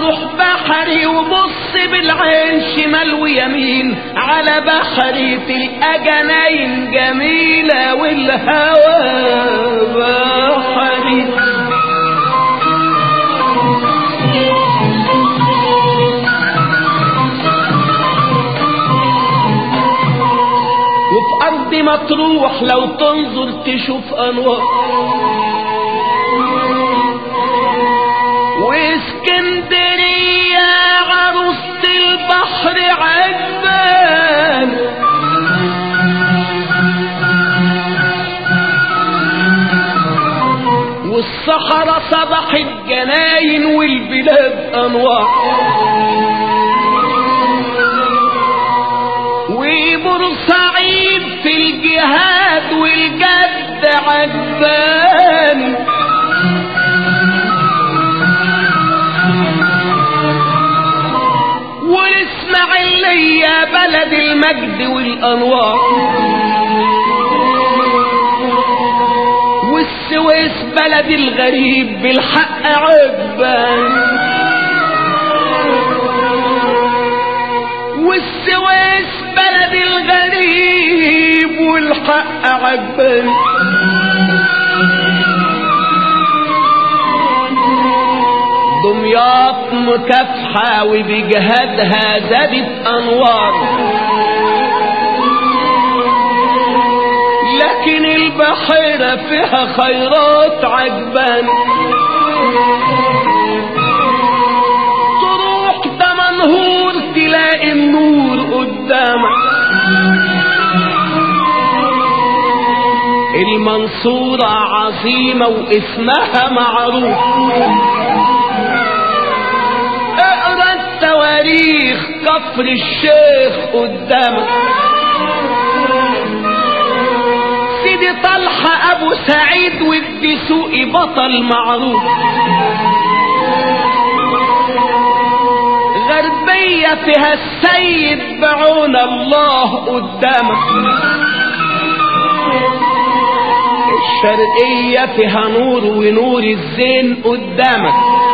مطروح بحري وبص بالعين شمال ويمين على بحرية الأجنين جميلة والهوى بحري وفي أرض مطروح لو تنظر تشوف أنوار واسكندرية عروسة البحر عجبان والصحراء صبح الجناين والبلاد أنوار وبورسعيد في الجهاد والجد عجبان والاسماعيلية بلد المجد والانوار والسويس بلد الغريب بالحق عجبان والسويس بلد الغريب والحق عجبان دمياط مكافحة وبجهادها زادت أنوار لكن البحيرة فيها خيرات عجبان تروح دمنهور تلاقي النور قدامك المنصورة عظيمة واسمها معروف اقرا التواريخ كفر الشيخ قدامك سيدي طلحة ابو سعيد والدسوقي بطل معروف غربية فيها السيد بعون الله قدامك الشرقية فيها نور ونور الزين قدامك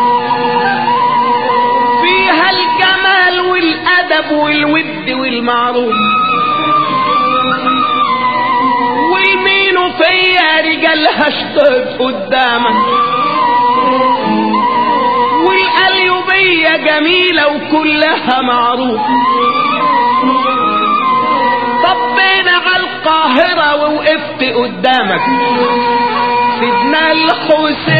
فيها الجمال والأدب والود والمعروف والمين فيها رجالها شداد قدامك والقليوبية جميلة وكلها معروف طبينا على القاهرة ووقفت قدامك سيدنا الحسين